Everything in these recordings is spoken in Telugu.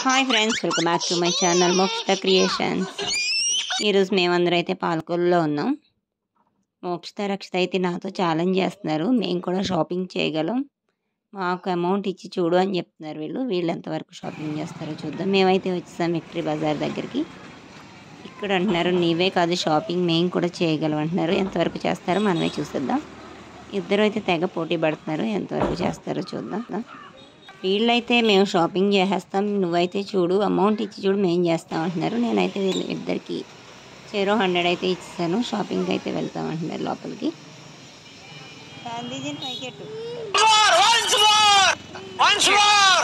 Hi friends welcome back to my channel Mokshita creations ఈరోజు మేమందరం అయితే పాలకొల్లో ఉన్నాం మోక్షిత రక్షిత అయితే నాతో ఛాలెంజ్ చేస్తున్నారు మేము కూడా షాపింగ్ చేయగలం మాకు అమౌంట్ ఇచ్చి చూడు అని చెప్తున్నారు వీళ్ళు వీళ్ళు ఎంతవరకు షాపింగ్ చేస్తారో చూద్దాం మేమైతే వచ్చేసాం విక్టరీ బజార్ దగ్గరికి ఇక్కడ అంటున్నారు నీవే కాదు షాపింగ్ మేము కూడా చేయగలం అంటున్నారు ఎంతవరకు చేస్తారో మనమే చూసేద్దాం ఇద్దరు అయితే తెగ పోటీ పడుతున్నారు ఎంతవరకు చేస్తారో చూద్దాం వీళ్ళైతే మేము షాపింగ్ చేసేస్తాం నువ్వైతే చూడు అమౌంట్ ఇచ్చి చూడు మేము చేస్తాం అంటున్నారు నేనైతే వీళ్ళు ఇద్దరికి జీరో హండ్రెడ్ అయితే ఇచ్చాను షాపింగ్కి అయితే వెళ్తాం అంటున్నారు లోపలికి గాంధీజీని పైకెట్టు Once more! Once more!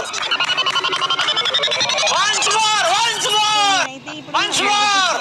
Once more! Once more! నేనైతే ఇప్పుడు Once more!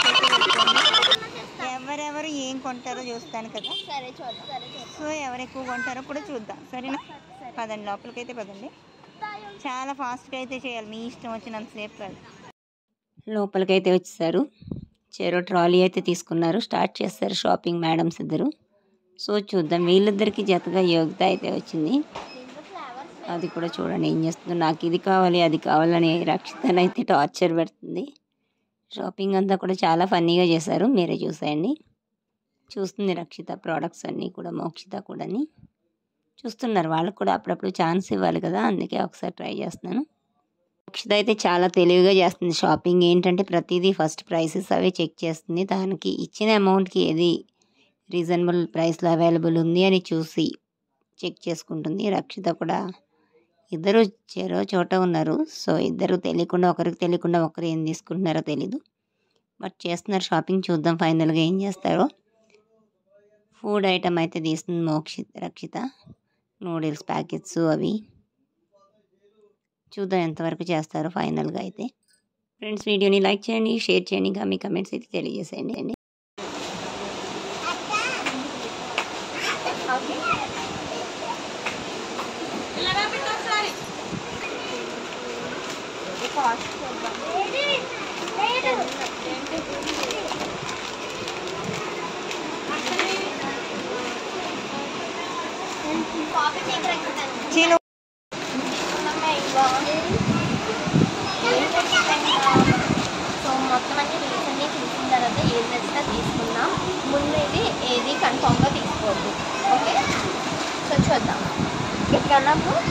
ఎవరెవరు ఏం కొంటారో చూస్తాను కదా సరే చూద్దాం సరే చూద్దాం సో ఎవరు ఎక్కువ కొంటారో కూడా చూద్దాం సరేనా పదండి లోపలికి అయితే పదండి చాలా ఫాస్ట్గా అయితే చేయాలి మీ ఇష్టం వచ్చినంతసేపు కాదు లోపలికి అయితే వచ్చేసారు చెరో ట్రాలీ అయితే తీసుకున్నారు స్టార్ట్ చేస్తారు షాపింగ్ మేడమ్స్ ఇద్దరు సో చూద్దాం వీళ్ళిద్దరికి జతగా యోగ్యత అయితే వచ్చింది దీంట్లో ఫ్లేవర్స్ అది కూడా చూడండి ఏం చేస్తుందో నాకు ఇది కావాలి అది కావాలని రక్షితను అయితే టార్చర్ పెడుతుంది షాపింగ్ అంతా కూడా చాలా ఫన్నీగా చేశారు మీరే చూసేయండి చూస్తుంది రక్షిత ప్రోడక్ట్స్ అన్నీ కూడా మోక్షిత కూడాని చూస్తున్నారు వాళ్ళకు కూడా అప్పుడప్పుడు ఛాన్స్ ఇవ్వాలి కదా అందుకే ఒకసారి ట్రై చేస్తున్నాను మోక్షిత అయితే చాలా తెలివిగా చేస్తుంది షాపింగ్ ఏంటంటే ప్రతిదీ ఫస్ట్ ప్రైసెస్ అవే చెక్ చేస్తుంది దానికి ఇచ్చిన అమౌంట్కి ఏది రీజనబుల్ ప్రైస్లో అవైలబుల్ ఉంది అని చూసి చెక్ చేసుకుంటుంది రక్షిత కూడా ఇద్దరు చెరో చోట ఉన్నారు సో ఇద్దరు తెలియకుండా ఒకరికి తెలియకుండా ఒకరు ఏం తీసుకుంటున్నారో తెలీదు బట్ చేస్తున్నారు షాపింగ్ చూద్దాం ఫైనల్గా ఏం చేస్తారో ఫుడ్ ఐటమ్ అయితే తీస్తుంది మోక్షిత రక్షిత నూడిల్స్ ప్యాకెట్స్ అవి చూద్దాం ఎంతవరకు చేస్తారో ఫైనల్గా అయితే ఫ్రెండ్స్ వీడియోని లైక్ చేయండి షేర్ చేయండి ఇంకా మీ కమెంట్స్ అయితే తెలియజేసేయండి అండి ఓకే కాస్ట్ చూద్దాం కాఫీ టేకర్ ఎక్కుతాను చీను సో మొత్తం అన్ని రీసెంట్లీ చూసిన తర్వాత ఏది నచ్చితే తీసుకుందాం ముందు ఇది ఏది కన్ఫామ్గా తీసుకోవద్దు ఓకే సో చూద్దాం ఎక్కడన్నా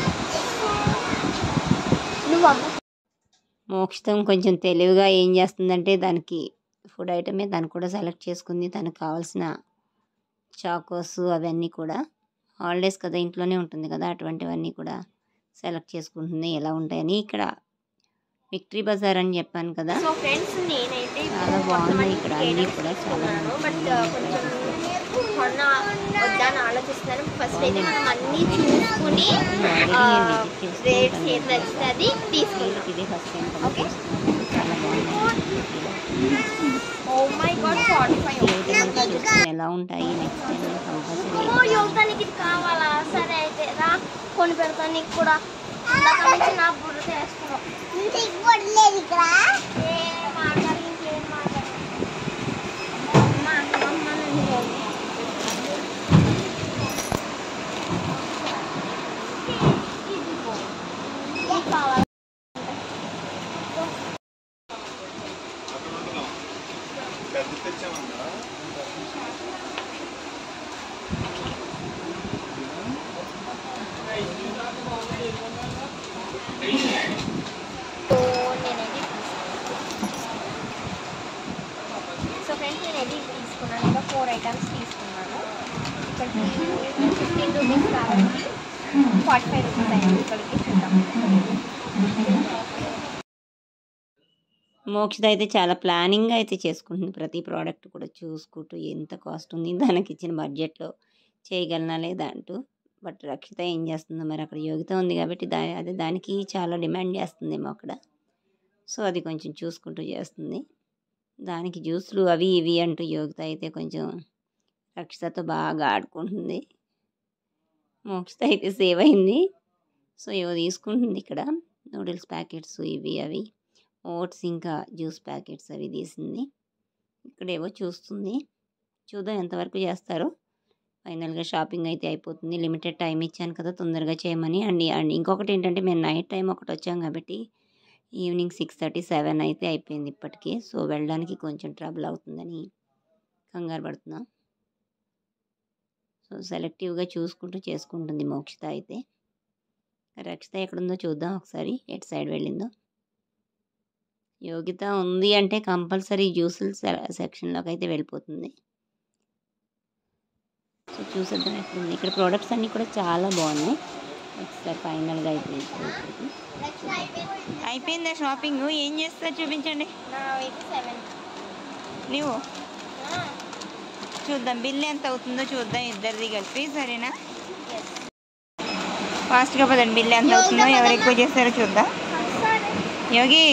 నువ్వు అమ్మ మోక్షితం కొంచెం తెలివిగా ఏం చేస్తుందంటే దానికి ఫుడ్ ఐటమే తను కూడా సెలెక్ట్ చేసుకుంది తనకు కావాల్సిన చాకోస్ అవన్నీ కూడా హాలిడేస్ కదా ఇంట్లోనే ఉంటుంది కదా అటువంటివన్నీ కూడా సెలెక్ట్ చేసుకుంటుంది ఎలా ఉంటాయని ఇక్కడ విక్టరీ బజార్ అని చెప్పాను కదా సో ఫ్రెండ్స్ నేనైతే చాలా బాగున్నాయి ఇక్కడ అన్నీ కూడా చాలా బట్ బాగున్నాయి. కొంచెం కొన్న వద్దని ఆలోచిస్తున్నాను ఫస్ట్ అయితే మనం అన్నీ చూసుకుని రేట్స్ ఏది నచ్చితే అది తీసుకుందాం ఇది ఫస్ట్ టైం కదా చూస్తున్నాను. చాలా బాగున్నాయి oh my god forty five ఈ ఐటమ్ అంతా చూసుకుని ఎలా ఉంటాయి నెక్స్ట్ టైం కంపల్సరీ ఓ యోగానికి ఇది కావాలా సరే అయితే రా కొని పెడతాను నీకు కూడా ఇందాక నుంచి నా బుర్ర చేసుకున్నావు ఇంటికి పడలేదు ఇక్కడ ఏం మాట్లాడి ఇంకేం మాట్లాడి అమ్మ అమ్మ నన్ను యోగి. ఇదిగో. ఇది కావాలా సో నేనైతే సో ఫ్రెండ్స్ నేను ఇది తీసుకున్నాను ఇంకా ఫోర్ ఐటమ్స్ తీసుకున్నాను ఇక్కడికి ఫిఫ్టీన్ రూపీస్ కాబట్టి ఫార్టీ ఫైవ్ రూపీస్ అయింది ఇక్కడికి చూద్దాం మోక్షిత అయితే చాలా ప్లానింగ్ అయితే చేసుకుంటుంది ప్రతి ప్రోడక్ట్ కూడా చూసుకుంటూ ఎంత కాస్ట్ ఉంది దానికి ఇచ్చిన బడ్జెట్లో చేయగలనా లేదా అంటూ బట్ రక్షిత ఏం చేస్తుందో మరి అక్కడ యోగిత ఉంది కాబట్టి దా అదే దానికి చాలా డిమాండ్ చేస్తుందేమో అక్కడ సో అది కొంచెం చూసుకుంటూ చేస్తుంది దానికి జ్యూస్లు అవి ఇవి అంటూ యోగిత అయితే కొంచెం రక్షితతో బాగా ఆడుకుంటుంది మోక్షిత అయితే సేవ్ అయింది సో ఏవో తీసుకుంటుంది ఇక్కడ నూడిల్స్ ప్యాకెట్స్ ఇవి అవి ఓట్స్ ఇంకా జ్యూస్ ప్యాకెట్స్ అవి తీసింది ఇక్కడేవో చూస్తుంది చూద్దాం ఎంతవరకు చేస్తారో ఫైనల్గా షాపింగ్ అయితే అయిపోతుంది లిమిటెడ్ టైం ఇచ్చాను కదా తొందరగా చేయమని అండ్ అండ్ ఇంకొకటి ఏంటంటే మేము నైట్ టైం ఒకటి వచ్చాం కాబట్టి ఈవినింగ్ సిక్స్ థర్టీ సెవెన్ అయితే అయిపోయింది ఇప్పటికే సో వెళ్ళడానికి కొంచెం ట్రబుల్ అవుతుందని కంగారు పడుతున్నా సో సెలెక్టివ్గా చూసుకుంటూ చేసుకుంటుంది మోక్షిత అయితే రక్షిత ఎక్కడుందో చూద్దాం ఒకసారి ఎటు సైడ్ వెళ్ళిందో యోగిత ఉంది అంటే కంపల్సరీ జ్యూసుల సెక్షన్లోకి అయితే వెళ్ళిపోతుంది సో చూసేద్దాం ఎట్లుంది ఇక్కడ ప్రోడక్ట్స్ అన్నీ కూడా చాలా బాగున్నాయి ఒకసారి ఫైనల్గా అయిపోయింది ఇప్పటికి. నెక్స్ట్ అయిపోయింది అయిపోయిందా షాపింగ్ ఏం చేస్తా చూపించండి నా అయితే సెవెన్ నువ్వు చూద్దాం బిల్ ఎంత అవుతుందో చూద్దాం ఇద్దరిది కలిపి సరేనా ఫాస్ట్గా పదండి బిల్ ఎంత అవుతుందో ఎవరు ఎక్కువ చేస్తారో చూద్దాం యోగి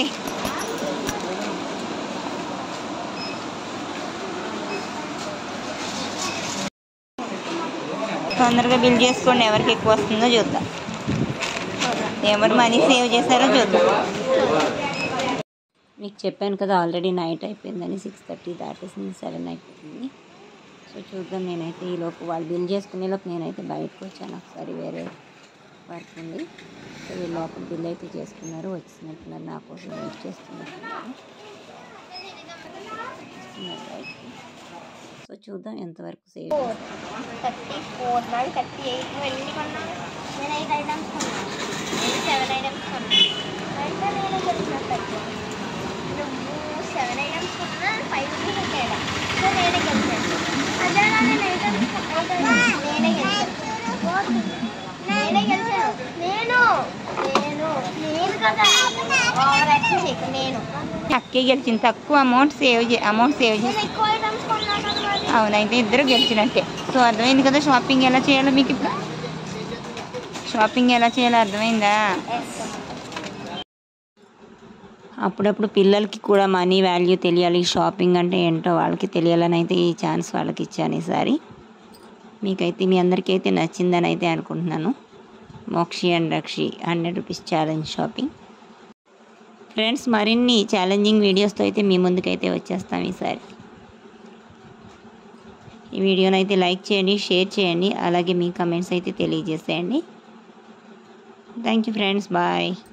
తొందరగా బిల్ చేసుకోండి ఎవరికి ఎక్కువ వస్తుందో చూద్దాం ఎవరు మనీ సేవ్ చేశారో చూద్దాం మీకు చెప్పాను కదా ఆల్రెడీ నైట్ అయిపోయిందని సిక్స్ థర్టీ దాటేసింది సెవెన్ అయిపోతుంది సో చూద్దాం నేనైతే ఈ లోపు వాళ్ళు బిల్ చేసుకునే లోపు నేనైతే బయటకు వచ్చాను ఒకసారి వేరే వర్క్ ఉంది సో వీళ్ళు లోపల బిల్ అయితే చేసుకున్నారు వచ్చినట్టున్నారు నా కోసం వెయిట్ చేస్తున్నట్టున్నారు వస్తున్నారు బయటికి. సో చూద్దాం ఎంతవరకు సేవ్ థర్టీ ఫోర్ నాడు థర్టీ ఎయిట్ ఎన్ని కొన్నాను నేను ఎయిట్ ఐటమ్స్ కొన్నాను నేను సెవెన్ ఐటమ్స్ కొన్నాను అయితే నేను గెలిచినట్టు నువ్వు సెవెన్ ఐటమ్స్ కొన్నా ఫైవ్ రూపీస్ తేడా సో నేనే గెలిచాను అదే నేను ఐటమ్స్ నేనే గెలిచాను నేనే గెలిచాను నేను నేను నేను కదా ఓవర్ యాక్షన్ చేయకు నేను అక్కే గెలిచింది తక్కువ అమౌంట్ సేవ్ చే అమౌంట్ సేవ్ చేసి నేను ఎక్కువ ఐటమ్స్ కొన్నాను కదా మరి అవునైతే ఇద్దరు గెలిచినట్టే సో అర్థమైంది కదా షాపింగ్ ఎలా చేయాలో మీకు ఇప్పుడు షాపింగ్ ఎలా చేయాలో అర్థమైందా అప్పుడప్పుడు పిల్లలకి కూడా మనీ వాల్యూ తెలియాలి షాపింగ్ అంటే ఏంటో వాళ్ళకి తెలియాలని అయితే ఈ ఛాన్స్ వాళ్ళకి ఇచ్చాను ఈసారి మీకైతే మీ అందరికీ అయితే నచ్చిందని అయితే అనుకుంటున్నాను Mokshi and Rakshi hundred rupees challenge shopping friends మరిన్ని ఛాలెంజింగ్ వీడియోస్తో అయితే మీ ముందుకైతే వచ్చేస్తాం ఈసారి ఈ వీడియోని అయితే లైక్ చేయండి షేర్ చేయండి అలాగే మీ కమెంట్స్ అయితే తెలియజేసేయండి థ్యాంక్ యూ ఫ్రెండ్స్ బాయ్